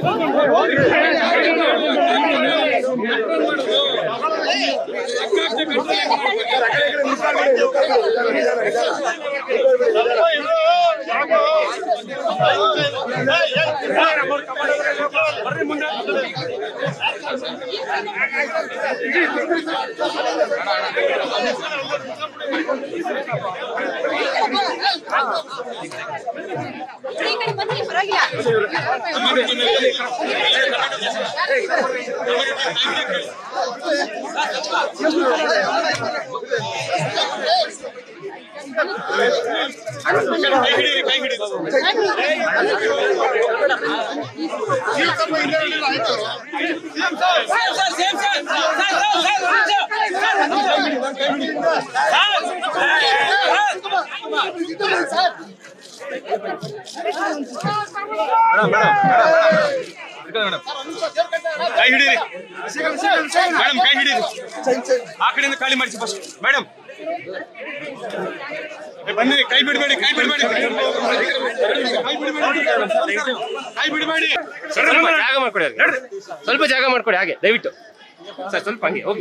ಈ ಕಡೆ ಬನ್ನಿ ಪರವಾಗಿಲ್ಲ ಕೈ ಹಿಡೀರಿ ಮೇಡಮ್ ಕೈ ಹಿಡೀರಿ ಆ ಕಡೆಯಿಂದ ಖಾಲಿ ಮಾಡಿಸಿ ಫಸ್ಟ್ ಮೇಡಮ್ ಬನ್ನಿ ಕೈ ಬಿಡಬೇಡಿ ಕೈ ಬಿಡಬೇಡಿ ಕೈ ಬಿಡಬೇಡಿ ಕೈ ಬಿಡಬೇಡಿ ಸ್ವಲ್ಪ ಜಾಗ ಮಾಡ್ಕೊಡಿ ಅವ್ರಿಗೆ. ಸ್ವಲ್ಪ ಜಾಗ ಮಾಡ್ಕೊಡಿ ಹಾಗೆ ದಯವಿಟ್ಟು ಸರ್ ಸ್ವಲ್ಪ ಹಂಗೆ ಹೋಗಿ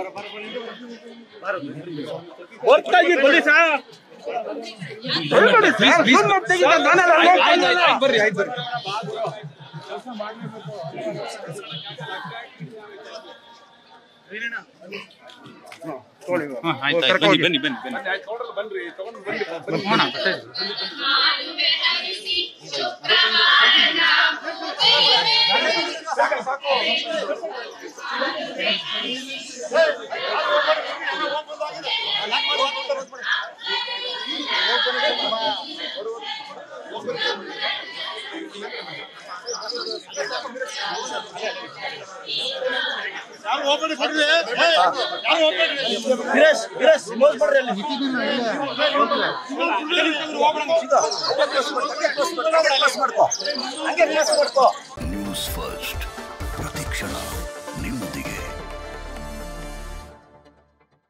ಹೊರ್ತಾಗಿ ಬನ್ನಿ ಸರ್ ಬರ್ರಿ ಆಯ್ತು ಬರ್ರಿ ಬನ್ನಿ ಬನ್ನಿ ಬನ್ನಿ ಬನ್ನಿ ನ್ಯೂಸ್ ಫಸ್ಟ್ ಪ್ರತಿಕ್ಷಣ ನಿಮ್ಮೊಂದಿಗೆ